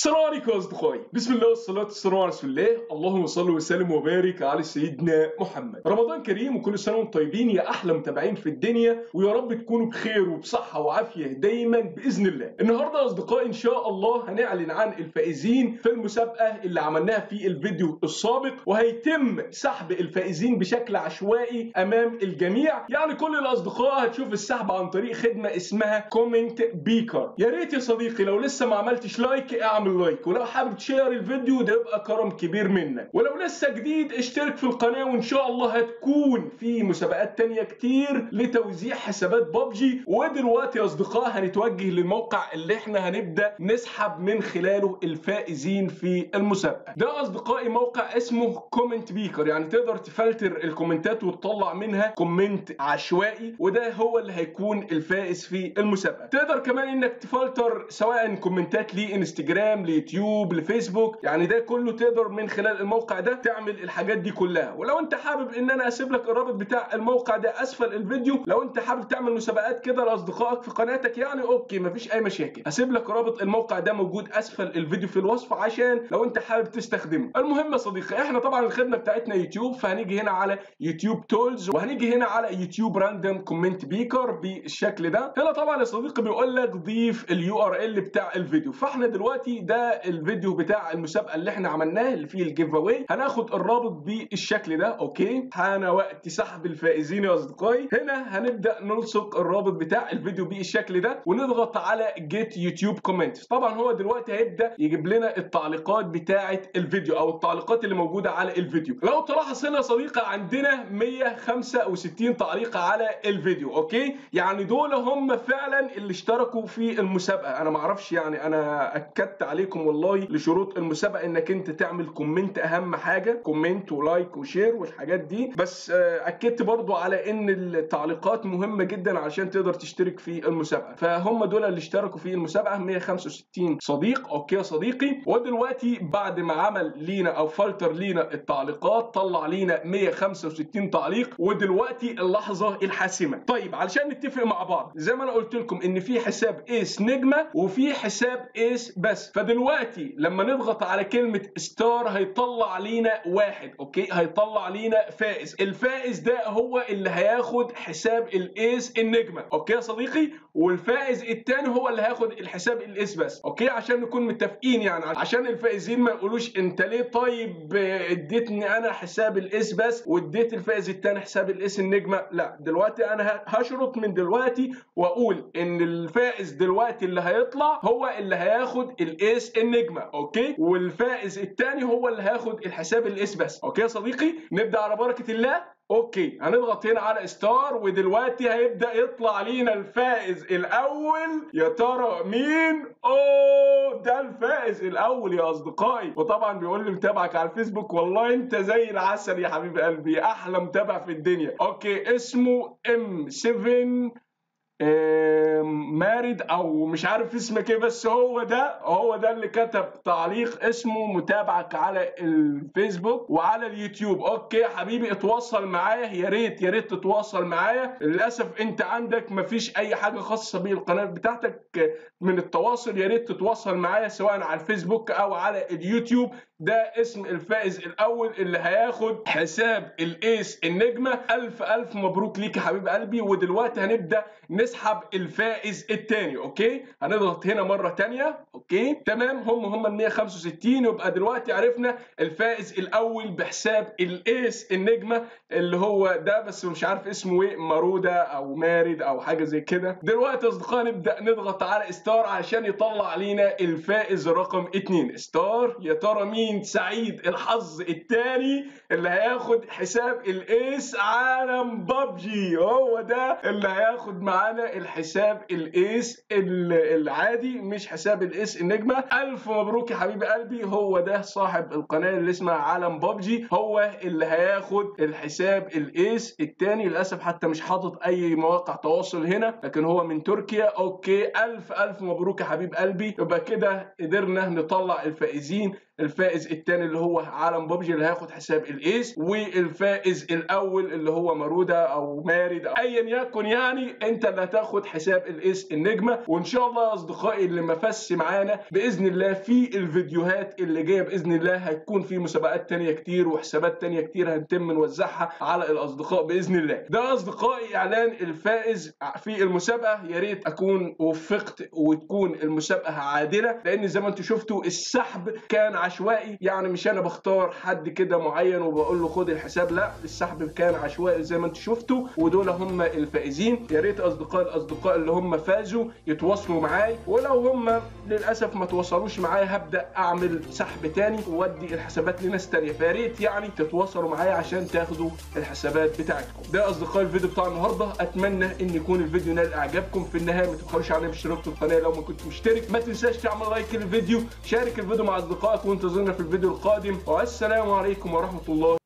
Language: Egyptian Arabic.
السلام عليكم يا اصدقائي بسم الله والصلاه والسلام على رسول الله اللهم صل وسلم وبارك على سيدنا محمد رمضان كريم وكل سنه وانتم طيبين يا احلى متابعين في الدنيا ويا رب تكونوا بخير وبصحه وعافيه دايما باذن الله النهارده يا اصدقائي ان شاء الله هنعلن عن الفائزين في المسابقه اللي عملناها في الفيديو السابق وهيتم سحب الفائزين بشكل عشوائي امام الجميع يعني كل الاصدقاء هتشوف السحب عن طريق خدمه اسمها كومنت بيكر يا ريت يا صديقي لو لسه ما عملتش لايك اعمل لايك ولو حابب تشير الفيديو ده يبقى كرم كبير منك ولو لسه جديد اشترك في القناه وان شاء الله هتكون في مسابقات تانية كتير لتوزيع حسابات بابجي ودلوقتي يا اصدقاء هنتوجه للموقع اللي احنا هنبدا نسحب من خلاله الفائزين في المسابقه ده اصدقائي موقع اسمه كومنت بيكر يعني تقدر تفلتر الكومنتات وتطلع منها كومنت عشوائي وده هو اللي هيكون الفائز في المسابقه تقدر كمان انك تفلتر سواء كومنتات لانستجرام ليوتيوب لفيسبوك يعني ده كله تقدر من خلال الموقع ده تعمل الحاجات دي كلها ولو انت حابب ان انا اسيب لك الرابط بتاع الموقع ده اسفل الفيديو لو انت حابب تعمل مسابقات كده لاصدقائك في قناتك يعني اوكي مفيش اي مشاكل هسيب لك رابط الموقع ده موجود اسفل الفيديو في الوصف عشان لو انت حابب تستخدمه المهم يا صديقي احنا طبعا الخدمه بتاعتنا يوتيوب فهنيجي هنا على يوتيوب تولز وهنيجي هنا على يوتيوب راندوم كومنت بيكر بالشكل ده هنا طبعا يا صديقي بيقول لك ضيف اليو ار ال بتاع الفيديو فاحنا دلوقتي ده الفيديو بتاع المسابقه اللي احنا عملناه اللي فيه الجيف اواي هناخد الرابط بالشكل ده اوكي حان وقت سحب الفائزين يا اصدقائي هنا هنبدا نلصق الرابط بتاع الفيديو بالشكل ده ونضغط على جيت يوتيوب كومنت طبعا هو دلوقتي هيبدا يجيب لنا التعليقات بتاعه الفيديو او التعليقات اللي موجوده على الفيديو لو تلاحظ هنا يا صديقي عندنا 165 تعليق على الفيديو اوكي يعني دول هم فعلا اللي اشتركوا في المسابقه انا ما اعرفش يعني انا اكدت عليكم والله لشروط المسابقه انك انت تعمل كومنت اهم حاجه كومنت ولايك وشير والحاجات دي بس اكدت برضو على ان التعليقات مهمه جدا عشان تقدر تشترك في المسابقه فهم دول اللي اشتركوا في المسابقه 165 صديق اوكي يا صديقي ودلوقتي بعد ما عمل لينا او فلتر لينا التعليقات طلع لينا 165 تعليق ودلوقتي اللحظه الحاسمه طيب علشان نتفق مع بعض زي ما انا قلت لكم ان في حساب ايس نجمه وفي حساب ايس بس فدلوقتي لما نضغط على كلمه ستار هيطلع لينا واحد اوكي هيطلع لينا فائز الفائز ده هو اللي هياخد حساب الايس النجمه اوكي يا صديقي والفائز التاني هو اللي هياخد الحساب الايس بس اوكي عشان نكون متفقين يعني عشان الفائزين ما يقولوش انت ليه طيب اديتني انا حساب الايس بس واديت الفائز التاني حساب الايس النجمه لا دلوقتي انا هشرط من دلوقتي واقول ان الفائز دلوقتي اللي هيطلع هو اللي هياخد الايس النجمه اوكي والفائز الثاني هو اللي هياخد الحساب الايس بس اوكي يا صديقي نبدا على بركه الله اوكي هنضغط هنا على ستار ودلوقتي هيبدا يطلع لينا الفائز الاول يا ترى مين اوه ده الفائز الاول يا اصدقائي وطبعا بيقول لي متابعك على الفيسبوك والله انت زي العسل يا حبيب قلبي احلى متابع في الدنيا اوكي اسمه ام 7 مارد او مش عارف اسمك ايه بس هو ده هو ده اللي كتب تعليق اسمه متابعك على الفيسبوك وعلى اليوتيوب اوكي يا حبيبي اتواصل معايا يا ريت يا ريت تتواصل معايا للاسف انت عندك مفيش اي حاجه خاصه بالقناه بتاعتك من التواصل يا ريت تتواصل معايا سواء على الفيسبوك او على اليوتيوب ده اسم الفائز الاول اللي هياخد حساب الايس النجمه الف الف مبروك ليك يا حبيب قلبي ودلوقتي هنبدا نسحب الفائز الثاني اوكي هنضغط هنا مره ثانيه اوكي تمام هم هم ال 165 يبقى دلوقتي عرفنا الفائز الاول بحساب الايس النجمه اللي هو ده بس مش عارف اسمه ايه مارودا او مارد او حاجه زي كده دلوقتي يا اصدقائي نبدا نضغط على ستار عشان يطلع علينا الفائز رقم 2 ستار يا ترى مين مين سعيد الحظ الثاني اللي هياخد حساب الايس عالم بابجي هو ده اللي هياخد معانا الحساب الايس العادي مش حساب الايس النجمه الف مبروك يا حبيب قلبي هو ده صاحب القناه اللي اسمها عالم بابجي هو اللي هياخد الحساب الايس الثاني للاسف حتى مش حاطط اي مواقع تواصل هنا لكن هو من تركيا اوكي الف الف مبروك يا حبيب قلبي يبقى كده قدرنا نطلع الفائزين الفائز الثاني اللي هو عالم ببجي اللي هياخد حساب الايس والفائز الاول اللي هو مارودة او مارد أو ايا يكن يعني انت اللي هتاخد حساب الايس النجمه وان شاء الله يا اصدقائي اللي ما فاز معانا باذن الله في الفيديوهات اللي جايه باذن الله هتكون في مسابقات تانية كتير وحسابات تانية كتير هنتم نوزعها على الاصدقاء باذن الله ده اصدقائي اعلان الفائز في المسابقه يا ريت اكون وفقت وتكون المسابقه عادله لان زي ما انتم شفتوا السحب كان عشوائي يعني مش انا بختار حد كده معين وبقول له خد الحساب لا السحب كان عشوائي زي ما انتم شفتوا ودول هم الفائزين يا ريت اصدقاء الاصدقاء اللي هم فازوا يتواصلوا معاي ولو هم للاسف ما تواصلوش معايا هبدا اعمل سحب تاني وادي الحسابات لناس تانية فيا ريت يعني تتواصلوا معايا عشان تاخدوا الحسابات بتاعتكم ده اصدقائي الفيديو بتاع النهارده اتمنى ان يكون الفيديو نال اعجابكم في النهايه ما تبخلوش علينا باشتراك في القناه لو ما كنت مشترك ما تنساش تعمل لايك للفيديو شارك الفيديو مع اصدقائك وانتظرنا في الفيديو القادم والسلام عليكم ورحمه الله